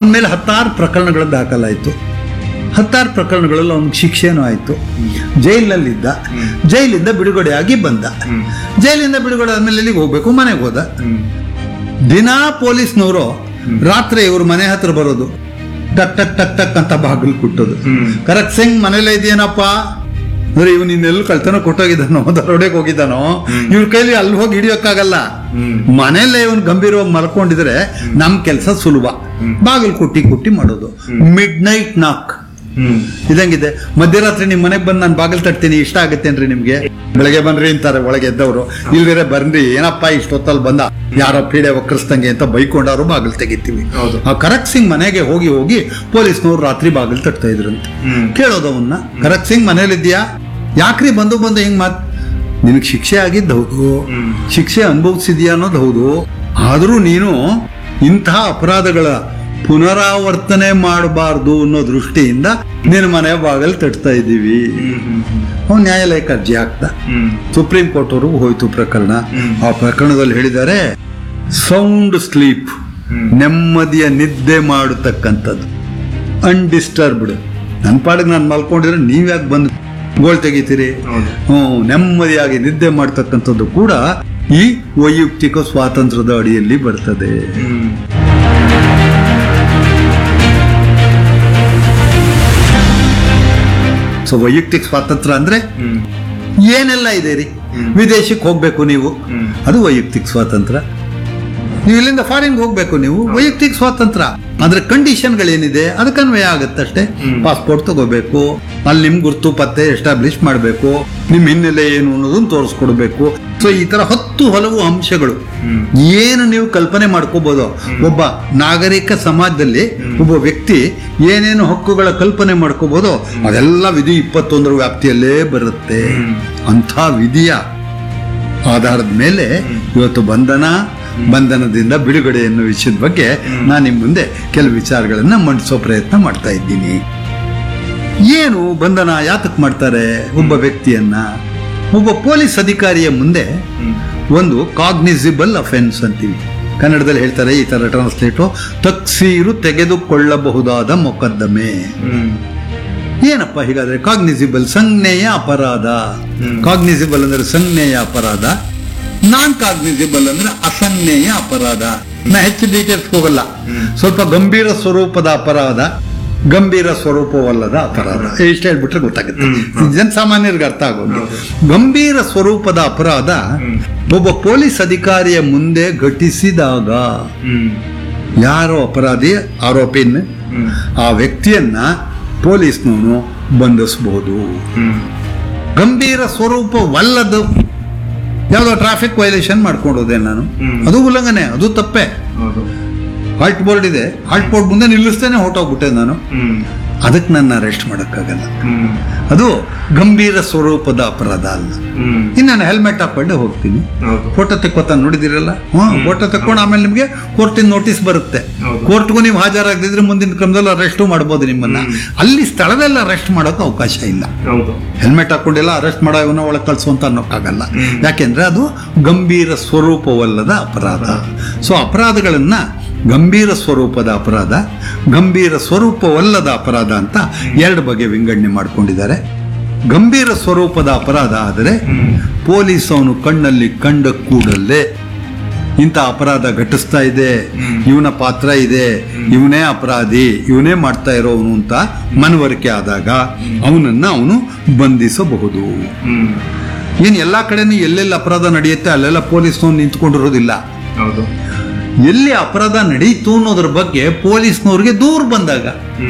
ಅವನ ಮೇಲೆ ಹತ್ತಾರು ಪ್ರಕರಣಗಳು ದಾಖಲಾಯಿತು ಹತ್ತಾರು ಪ್ರಕರಣಗಳಲ್ಲಿ ಅವನಿಗೆ ಶಿಕ್ಷೆನೂ ಆಯಿತು ಜೈಲಿನಲ್ಲಿದ್ದ ಜೈಲಿಂದ ಬಿಡುಗಡೆಯಾಗಿ ಬಂದ ಜೈಲಿಂದ ಬಿಡುಗಡೆ ಆದ್ಮೇಲೆ ಎಲ್ಲಿಗೆ ಹೋಗ್ಬೇಕು ಮನೆಗೆ ಹೋದ ದಿನಾ ಪೊಲೀಸ್ನವರು ರಾತ್ರಿ ಇವ್ರ ಮನೆ ಹತ್ರ ಬರೋದು ಟಕ್ ಟಕ್ ಟಕ್ ಟಕ್ ಅಂತ ಬಾಗಿಲು ಕುಟ್ಟೋದು ಕರೆಕ್ಟ್ ಸಿಂಗ್ ಮನೇಲೇ ಇದೆಯೇನಪ್ಪ ಅಂದ್ರೆ ಇವನು ಇನ್ನೆಲ್ಲೂ ಕಳ್ತನ ಕೊಟ್ಟೋಗಿದ್ದಾನೋ ದರೋಡೆಗೆ ಹೋಗಿದ್ದಾನೋ ಇವ್ರ ಕೈಲಿ ಅಲ್ಲಿ ಹೋಗಿ ಹಿಡಿಯೋಕ್ಕಾಗಲ್ಲ ಮನೆಯಲ್ಲೇ ಇವನು ಗಂಭೀರವಾಗಿ ಮಲ್ಕೊಂಡಿದ್ರೆ ನಮ್ ಕೆಲಸ ಸುಲಭ ಬಾಗಿಲು ಕುಟ್ಟಿ ಕುಟ್ಟಿ ಮಾಡೋದು ಮಿಡ್ ನೈಟ್ ನಾಕ್ ಇದಂಗಿದೆ ಮಧ್ಯರಾತ್ರಿ ನಿಮ್ ಮನೆಗೆ ಬಂದು ನಾನು ಬಾಗಿಲು ತಟ್ತೀನಿ ಇಷ್ಟ ಆಗುತ್ತೇನ್ರಿ ನಿಮ್ಗೆ ಬೆಳಗ್ಗೆ ಬನ್ರಿ ಅಂತಾರೆ ಒಳಗೆ ಎದ್ದವರು ಇಲ್ದಿರೆ ಬರ್ರಿ ಏನಪ್ಪ ಇಷ್ಟೊತ್ತಲ್ಲಿ ಬಂದ ಯಾರೋ ಪೀಡೆ ವಕ್ರಿಸ್ದಂಗೆ ಅಂತ ಬೈಕೊಂಡಾರು ಬಾಗಿಲು ತೆಗಿತೀವಿ ಹೌದು. ಆ ಕರಕ್ ಸಿಂಗ್ ಮನೆಗೆ ಹೋಗಿ ಹೋಗಿ ಪೊಲೀಸ್ನವ್ರು ರಾತ್ರಿ ಬಾಗಿಲು ತಟ್ತಾ ಇದ್ರಂತೆ ಕೇಳೋದವನ್ನ ಕರಕ್ ಸಿಂಗ್ ಮನೇಲಿದ್ಯಾ ಯಾಕ್ರಿ ಬಂದು ಬಂದು ಹಿಂಗ್ ಮಾತ್ ನಿನಗೆ ಶಿಕ್ಷೆ ಆಗಿದ್ದು ಹೌದು ಶಿಕ್ಷೆ ಅನುಭವಿಸಿದ್ಯಾ ಅನ್ನೋದು ಹೌದು ಆದ್ರೂ ನೀನು ಇಂತಹ ಅಪರಾಧಗಳ ಪುನರಾವರ್ತನೆ ಮಾಡಬಾರ್ದು ಅನ್ನೋ ದೃಷ್ಟಿಯಿಂದ ನಿನ್ನ ಮನೆ ಬಾಗಿಲು ತಟ್ತಾ ಇದ್ದೀವಿ ಅವ್ನು ನ್ಯಾಯಾಲಯಕ್ಕೆ ಅರ್ಜಿ ಹಾಕ್ದ ಸುಪ್ರೀಂ ಕೋರ್ಟ್ ವರೆಗೂ ಹೋಯ್ತು ಪ್ರಕರಣ ಆ ಪ್ರಕರಣದಲ್ಲಿ ಹೇಳಿದ್ದಾರೆ ಸೌಂಡ್ ಸ್ಲೀಪ್ ನೆಮ್ಮದಿಯ ನಿದ್ದೆ ಮಾಡತಕ್ಕಂಥದ್ದು ಅನ್ಡಿಸ್ಟರ್ಬ್ಡ್ ನನ್ನ ಪಾಡಿಗೆ ನಾನು ಮಲ್ಕೊಂಡಿದ್ರೆ ನೀವ್ಯಾಕೆ ಬಂದು ಗೋಳ್ ತೆಗಿತೀರಿ ಹೌದು. ಹ್ಮ್ ನೆಮ್ಮದಿಯಾಗಿ ನಿದ್ದೆ ಮಾಡ್ತಕ್ಕಂಥದ್ದು ಕೂಡ ಈ ವೈಯಕ್ತಿಕ ಸ್ವಾತಂತ್ರ್ಯದ ಅಡಿಯಲ್ಲಿ ಬರ್ತದೆ ಸೊ ವೈಯಕ್ತಿಕ ಸ್ವಾತಂತ್ರ್ಯ ಅಂದ್ರೆ ಏನೆಲ್ಲ ಇದೆ ರೀ ವಿದೇಶಕ್ಕೆ ಹೋಗ್ಬೇಕು ನೀವು ಅದು ವೈಯಕ್ತಿಕ ಸ್ವಾತಂತ್ರ್ಯ ನೀವು ಇಲ್ಲಿಂದ ಫಾರಿನ್ ಹೋಗ್ಬೇಕು ನೀವು ವೈಯಕ್ತಿಕ ಸ್ವಾತಂತ್ರ್ಯ ಆದ್ರೆ ಕಂಡೀಷನ್ಗಳೇನಿದೆ ಅದಕ್ಕೆ ಅನ್ವಯ ಆಗುತ್ತಷ್ಟೇ ಪಾಸ್ಪೋರ್ಟ್ ತಗೋಬೇಕು ಅಲ್ಲಿ ನಿಮ್ ಗುರ್ತು ಪತ್ತೆ ಎಸ್ಟಾಬ್ಲಿಷ್ ಮಾಡಬೇಕು ನಿಮ್ ಹಿನ್ನೆಲೆ ಏನು ಅನ್ನೋದನ್ನ ತೋರಿಸ್ಕೊಡ್ಬೇಕು ಸೊ ಈ ತರ ಹತ್ತು ಹಲವು ಅಂಶಗಳು ಏನು ನೀವು ಕಲ್ಪನೆ ಮಾಡ್ಕೋಬಹುದು ಒಬ್ಬ ನಾಗರಿಕ ಸಮಾಜದಲ್ಲಿ ಒಬ್ಬ ವ್ಯಕ್ತಿ ಏನೇನು ಹಕ್ಕುಗಳ ಕಲ್ಪನೆ ಮಾಡ್ಕೋಬಹುದು ಅದೆಲ್ಲ ವಿಧಿ ಇಪ್ಪತ್ತೊಂದರ ವ್ಯಾಪ್ತಿಯಲ್ಲೇ ಬರುತ್ತೆ ಅಂಥ ವಿಧಿಯ ಆಧಾರದ ಮೇಲೆ ಇವತ್ತು ಬಂಧನ ಬಂಧನದಿಂದ ಬಿಡುಗಡೆ ಎನ್ನುವ ವಿಷಯದ ಬಗ್ಗೆ ನಾನು ನಿಮ್ಮ ಮುಂದೆ ಕೆಲವು ವಿಚಾರಗಳನ್ನ ಮಂಡಿಸೋ ಪ್ರಯತ್ನ ಮಾಡ್ತಾ ಇದ್ದೀನಿ ಏನು ಬಂಧನ ಯಾತಕ್ ಮಾಡ್ತಾರೆ ಒಬ್ಬ ವ್ಯಕ್ತಿಯನ್ನ ಒಬ್ಬ ಪೊಲೀಸ್ ಅಧಿಕಾರಿಯ ಮುಂದೆ ಒಂದು ಕಾಗ್ನಿಸಿಬಲ್ ಅಫೆನ್ಸ್ ಅಂತೀವಿ ಕನ್ನಡದಲ್ಲಿ ಹೇಳ್ತಾರೆ ಈ ತರ ಟ್ರಾನ್ಸ್ಲೇಟು ತಕ್ಸೀರು ತೆಗೆದುಕೊಳ್ಳಬಹುದಾದ ಮೊಕದ್ದಮೆ ಏನಪ್ಪ ಹೀಗಾದ್ರೆ ಕಾಗ್ನಿಸಿಬಲ್ ಸಂಜ್ಞೆಯ ಅಪರಾಧ ಕಾಗ್ನಿಸಿಬಲ್ ಅಂದ್ರೆ ಸಂಜ್ಞೆಯ ಅಪರಾಧ ನಾನ್ ಕಾಗ್ನಿಸಿಬಲ್ ಅಂದ್ರೆ ಅಸಂಜ್ಞೆಯ ಅಪರಾಧ ನಾ ಹೆಚ್ಚು ಡೀಟೇಲ್ಸ್ ಹೋಗಲ್ಲ ಸ್ವಲ್ಪ ಗಂಭೀರ ಸ್ವರೂಪದ ಅಪರಾಧ ಗಂಭೀರ ಸ್ವರೂಪವಲ್ಲದ ಅಪರಾಧ ಇಷ್ಟ ಹೇಳ್ಬಿಟ್ರೆ ಗೊತ್ತಾಗುತ್ತೆ ಜನಸಾಮಾನ್ಯರಿಗೆ ಅರ್ಥ ಆಗೋದು ಗಂಭೀರ ಸ್ವರೂಪದ ಅಪರಾಧ ಒಬ್ಬ ಪೊಲೀಸ್ ಅಧಿಕಾರಿಯ ಮುಂದೆ ಘಟಿಸಿದಾಗ ಯಾರೋ ಅಪರಾಧಿ ಆರೋಪಿನ್ ಆ ವ್ಯಕ್ತಿಯನ್ನ ಪೊಲೀಸ್ನವನು ಬಂಧಿಸಬಹುದು ಗಂಭೀರ ಸ್ವರೂಪವಲ್ಲದ ಯಾವುದೋ ಟ್ರಾಫಿಕ್ ವೈಲೇಷನ್ ಮಾಡ್ಕೊಂಡೋದೆ ನಾನು ಅದು ಉಲ್ಲಂಘನೆ ಅದು ತಪ್ಪೆ ಹಾಲ್ಟ್ ಬೋರ್ಡ್ ಇದೆ ಹಾಲ್ಟ್ ಬೋರ್ಡ್ ಮುಂದೆ ನಿಲ್ಲಿಸ್ತೇನೆ ಹೊರಟೋಗ್ಬಿಟ್ಟೆ ನಾನು ಅದಕ್ಕೆ ನನ್ನ ಅರೆಸ್ಟ್ ಮಾಡೋಕ್ಕಾಗಲ್ಲ ಅದು ಗಂಭೀರ ಸ್ವರೂಪದ ಅಪರಾಧ ಅಲ್ಲ ಇನ್ನು ನಾನು ಹೆಲ್ಮೆಟ್ ಹಾಕೊಂಡೆ ಹೋಗ್ತೀನಿ ಫೋಟೋ ತೆಕ್ಕೋತ ನೋಡಿದಿರಲ್ಲ ಹ್ಮ್ ಫೋಟೋ ತೆಕ್ಕೊಂಡು ಆಮೇಲೆ ನಿಮಗೆ ಕೋರ್ಟಿನ ನೋಟಿಸ್ ಬರುತ್ತೆ ಹೌದು. ಕೋರ್ಟ್ಗೂ ನೀವು ಹಾಜರಾಗದಿದ್ರೆ ಮುಂದಿನ ಕ್ರಮದಲ್ಲಿ ಅರೆಸ್ಟು ಮಾಡ್ಬೋದು ನಿಮ್ಮನ್ನ ಅಲ್ಲಿ ಸ್ಥಳದಲ್ಲಿ ಅರೆಸ್ಟ್ ಮಾಡೋಕೆ ಅವಕಾಶ ಇಲ್ಲ ಹೌದು ಹೆಲ್ಮೆಟ್ ಹಾಕೊಂಡಿಲ್ಲ ಅರೆಸ್ಟ್ ಮಾಡೋ ಇವನ್ನ ಒಳಗೆ ಕಳ್ಸುವಂತ ಅನ್ನೋಕ್ಕಾಗಲ್ಲ ಯಾಕೆಂದ್ರೆ ಅದು ಗಂಭೀರ ಸ್ವರೂಪವಲ್ಲದ ಅಪರಾಧ ಸೊ ಅಪರಾಧಗಳನ್ನ ಗಂಭೀರ ಸ್ವರೂಪದ ಅಪರಾಧ ಗಂಭೀರ ಸ್ವರೂಪವಲ್ಲದ ಅಪರಾಧ ಅಂತ ಎರಡು ಬಗೆ ವಿಂಗಡಣೆ ಮಾಡ್ಕೊಂಡಿದ್ದಾರೆ ಗಂಭೀರ ಸ್ವರೂಪದ ಅಪರಾಧ ಆದರೆ ಪೊಲೀಸ್ ಅವನು ಕಣ್ಣಲ್ಲಿ ಕಂಡ ಕೂಡಲೇ ಇಂಥ ಅಪರಾಧ ಘಟಿಸ್ತಾ ಇದೆ ಇವನ ಪಾತ್ರ ಇದೆ ಇವನೇ ಅಪರಾಧಿ ಇವನೇ ಮಾಡ್ತಾ ಇರೋವನು ಅಂತ ಮನವರಿಕೆ ಆದಾಗ ಅವನನ್ನ ಅವನು ಬಂಧಿಸಬಹುದು ಏನ್ ಎಲ್ಲಾ ಕಡೆನೂ ಎಲ್ಲೆಲ್ಲಿ ಅಪರಾಧ ನಡೆಯುತ್ತೆ ಅಲ್ಲೆಲ್ಲ ಪೊಲೀಸ್ನವ್ರು ನಿಂತ್ಕೊಂಡಿರೋದಿಲ್ಲ ಹೌದು ಎಲ್ಲಿ ಅಪರಾಧ ನಡೀತು ಅನ್ನೋದ್ರ ಬಗ್ಗೆ ಪೊಲೀಸ್ನವ್ರಿಗೆ ದೂರ ಬಂದಾಗ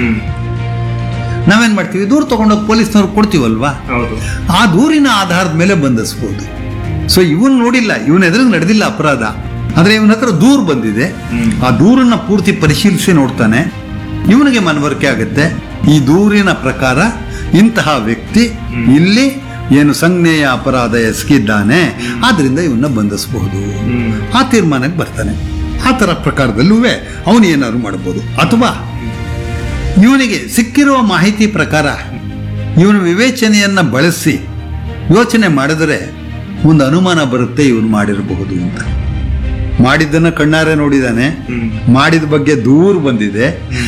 ನಾವೇನ್ ಮಾಡ್ತೀವಿ ದೂರ ತಗೊಂಡೋಗಿ ಪೊಲೀಸ್ನವ್ರು ಕೊಡ್ತೀವಲ್ವಾ ಹೌದು ಆ ದೂರಿನ ಆಧಾರದ ಮೇಲೆ ಬಂಧಿಸ್ಬೋದು ಸೊ ಇವನ್ ನೋಡಿಲ್ಲ ಇವನ ಎದುರಿಗೆ ನಡೆದಿಲ್ಲ ಅಪರಾಧ ಆದ್ರೆ ಇವನ ಹತ್ರ ದೂರು ಬಂದಿದೆ ಆ ದೂರನ್ನ ಪೂರ್ತಿ ಪರಿಶೀಲಿಸಿ ನೋಡ್ತಾನೆ ಇವನಿಗೆ ಮನವರಿಕೆ ಆಗುತ್ತೆ ಈ ದೂರಿನ ಪ್ರಕಾರ ಇಂತಹ ವ್ಯಕ್ತಿ ಇಲ್ಲಿ ಏನು ಸಂಜ್ಞೆಯ ಅಪರಾಧ ಎಸಗಿದ್ದಾನೆ ಆದ್ರಿಂದ ಇವನ್ನ ಬಂಧಿಸಬಹುದು ಆ ತೀರ್ಮಾನಕ್ಕೆ ಬರ್ತಾನೆ ಆ ತರ ಪ್ರಕಾರದಲ್ಲೂ ಅವನು ಏನಾದ್ರು ಮಾಡಬಹುದು ಅಥವಾ ಇವನಿಗೆ ಸಿಕ್ಕಿರುವ ಮಾಹಿತಿ ಪ್ರಕಾರ ಇವನ ವಿವೇಚನೆಯನ್ನ ಬಳಸಿ ಯೋಚನೆ ಮಾಡಿದರೆ ಒಂದು ಅನುಮಾನ ಬರುತ್ತೆ ಇವನು ಮಾಡಿರಬಹುದು ಅಂತ ಮಾಡಿದ್ದನ್ನ ಕಣ್ಣಾರೆ ನೋಡಿದಾನೆ ಮಾಡಿದ ಬಗ್ಗೆ ದೂರು ಬಂದಿದೆ